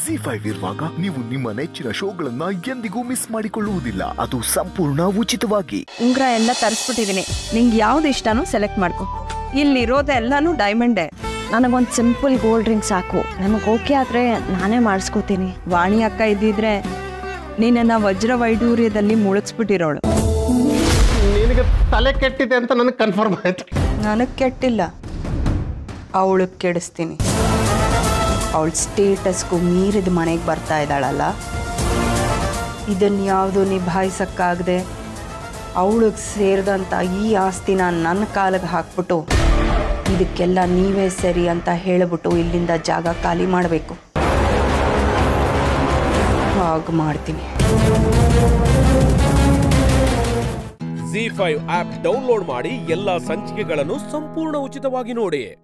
G five ಇರುವಾಗ ನೀವು ನಿಮ್ಮ ನೆಚ್ಚಿನ ಶೋಗಳನ್ನ ಎಂದಿಗೂ ಮಿಸ್ ಮಾಡಿಕೊಳ್ಳುವುದಿಲ್ಲ ಅದು ಸಂಪೂರ್ಣ ಉಚಿತವಾಗಿ ಉಂಗ್ರ ಎಲ್ಲ ತರಿಸ್ಬಿಟ್ಟಿದೀನಿ ನಿಂಗೆ ಯಾವ್ದು ಇಷ್ಟನೋ ಸೆಲೆಕ್ಟ್ ಮಾಡ್ಕೊ ಇಲ್ಲಿರೋದೆಲ್ಲಾನು ಡೈಮಂಡೇ ನನಗೊಂದು ಸಿಂಪಲ್ ಗೋಲ್ಡ್ ರಿಂಗ್ ಸಾಕು ನಮಗೆ ಓಕೆ ಆದರೆ ನಾನೇ ಮಾಡಿಸ್ಕೋತೀನಿ ವಾಣಿ ಅಕ್ಕ ಇದ್ದಿದ್ರೆ ನಿನ್ನ ವಜ್ರ ವೈಡೂರ್ಯದಲ್ಲಿ ಮುಳುಗಿಸ್ಬಿಟ್ಟಿರೋಳು ನಿನಗೆ ತಲೆ ಕೆಟ್ಟಿದೆ ಅಂತ ನನಗೆ ಕನ್ಫರ್ಮ್ ಆಯ್ತು ನನಗೆ ಕೆಟ್ಟಿಲ್ಲ ಅವಳು ಕೆಡಿಸ್ತೀನಿ ಅವಳ ಸ್ಟೇಟಸ್ಗೂ ಮೀರಿದ ಮನೆಗೆ ಬರ್ತಾ ಇದ್ದಾಳಲ್ಲ ಇದನ್ನು ಯಾವುದು ನಿಭಾಯಿಸಕ್ಕಾಗದೆ ಅವಳಿಗೆ ಸೇರಿದಂಥ ಈ ಆಸ್ತಿನ ನನ್ನ ಕಾಲಿಗೆ ಹಾಕ್ಬಿಟ್ಟು ಇದಕ್ಕೆಲ್ಲ ನೀವೇ ಸರಿ ಅಂತ ಹೇಳಿಬಿಟ್ಟು ಇಲ್ಲಿಂದ ಜಾಗ ಖಾಲಿ ಮಾಡಬೇಕು ಹಾಗೆ ಮಾಡ್ತೀನಿ ಜಿ ಫೈವ್ ಆಪ್ ಡೌನ್ಲೋಡ್ ಮಾಡಿ ಎಲ್ಲಾ ಸಂಚಿಕೆಗಳನ್ನು ಸಂಪೂರ್ಣ ಉಚಿತವಾಗಿ ನೋಡಿ